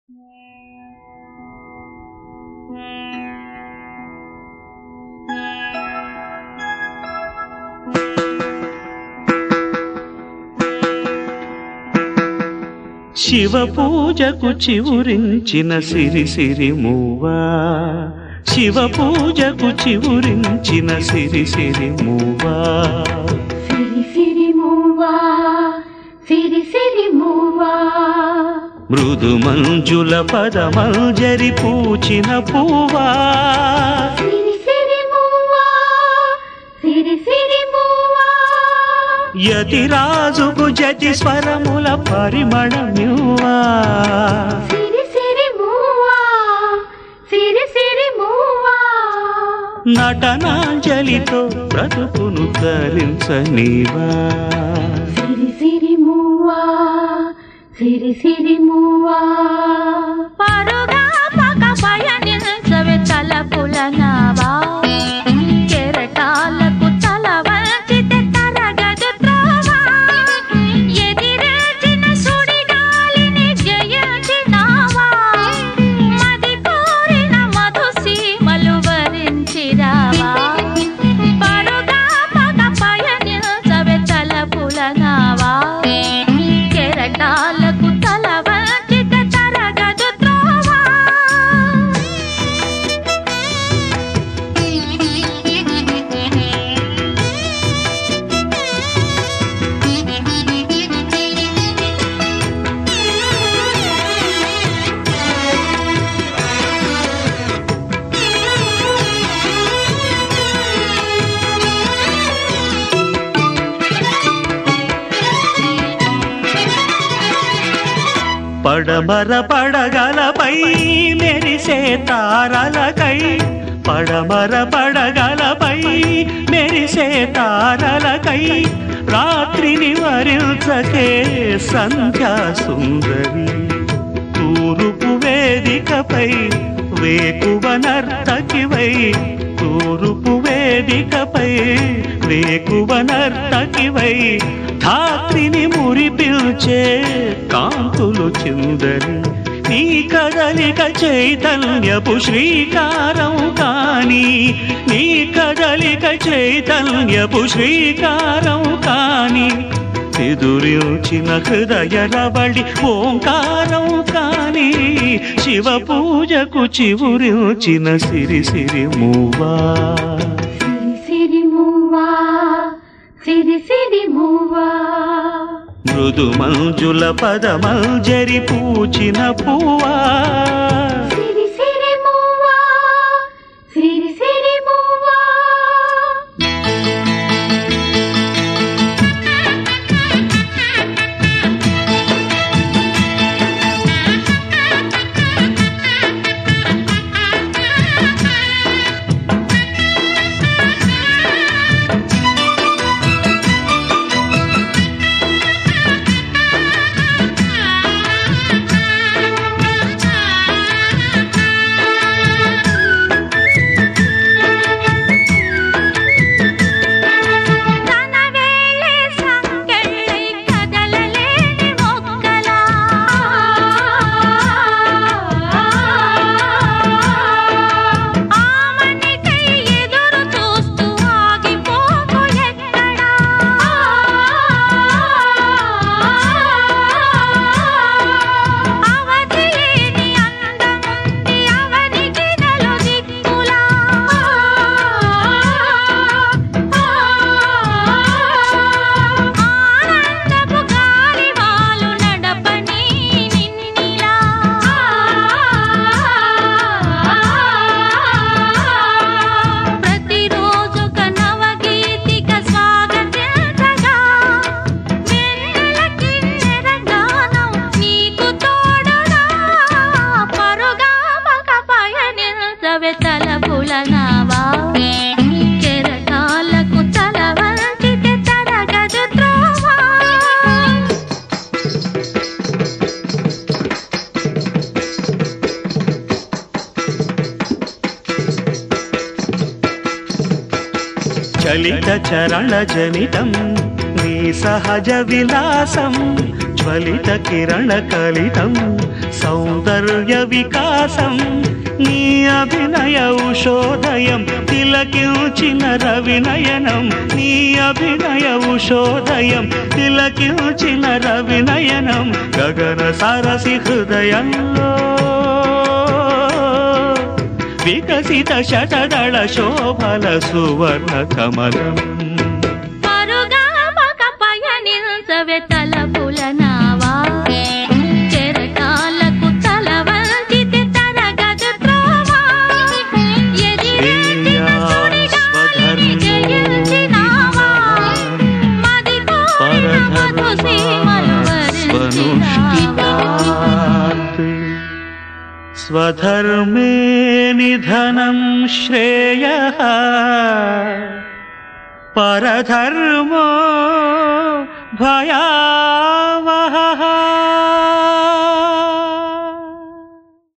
శివ పూజకు చివురించిన సిరి సిరి మూవా శివ పూజకు చివురించిన సిరి సిరి మూవా సిరి సిరి మూవా సిరి సిరి మూవా మృదు మంజుల పదమంజరి పూచిన పూవా సిరి సిరి మూవా సిరి సిరి మూవా యతి రాజుకు జతి స్వరముల పరిమళమ్యువా సిరి సిరి మూవా సిరి సిరి మూవా నటనాంజలితో బ్రతుకును తరించనివా సిరి సిరి మూవా సిరి సిరి మూవా పరుగా పగ పయనించవే తలపుల నావా కెరటాలకు తల వంచితే తరగదు త్రోవా ఎదిరేచిన సుడిగాలిని జయించినావా మది కోరిన మధుసీమలు వరించిరావా పరుగా పగ పయనించవే తలపుల నావా కెరటాలకు తల వంచితే తరగదు త్రోవా పడమర పడగలపై మెరిసే తారలకై పడమర పడగలపై మెరిసే తారలకై రాత్రిని వరించకే సంధ్యా సుందరి తూరుపు వేదికపై వేకువ నర్తకివై తూరుపు వేదికపై వేకువ నర్తకివై ధాత్రిని మురిపిల్చే కాంతులు చిందరి నీ కదలిక చైతన్యపు శ్రీకారం కాని నీ కదలిక చైతన్యపు శ్రీకారం కాని ఎదురించిన హృదయ రవళి ఓంకారం కాని శివ పూజకు చివురించిన సిరి సిరి మూవా సిరి సిరి మూవా సిరి సిరి మూవా మృదు మంజుల పదమంజరి పూచిన పువ్వా సిరి సిరి మూవా సిరి సిరి మూవా తన వేళే సంకెళ్ళై కదలలేని మొక్కలా ఆమనికై ఎదురు చూస్తూ ఆగిపోకు ఎక్కడా అవధి లేని అందముంది అవనికి నలు దిక్కులా ఆనందపు గాలివాలు నడపని నిన్నిలా ప్రతిరోజొక నవగీతిక స్వాగతించగా వెన్నెల కిన్నెర గానం నీకు తోడుగా పరుగా మగ పయనించవే తలపుల నావా కెరటాలకు తల వంచితే తరగదు త్రోవా చలిత చరణ జనితం నీ సహజ విలాసం జ్వలిత కిరణ కలితం సౌందర్య వికాసం నీ అభినయ ఉషోదయం తిలకించిన రవినయనం నీ అభినయ ఉషోదయం తిలకించిన రవినయనం గగన సరసి హృదయంలో వికసిత శతదళ శోభల సువర్ణ కమలం పరుగామక పయనించవే తలపుల నావా చెరకాలకు తల వంచితే తరగదు త్రోవా ఎదిరించిన సుడిగాలిని జయించినావా మది కోరిన మధు సీమలు వరించినావా స్వధర్మే నిధనం శ్రేయ పరధర్మో భయావహ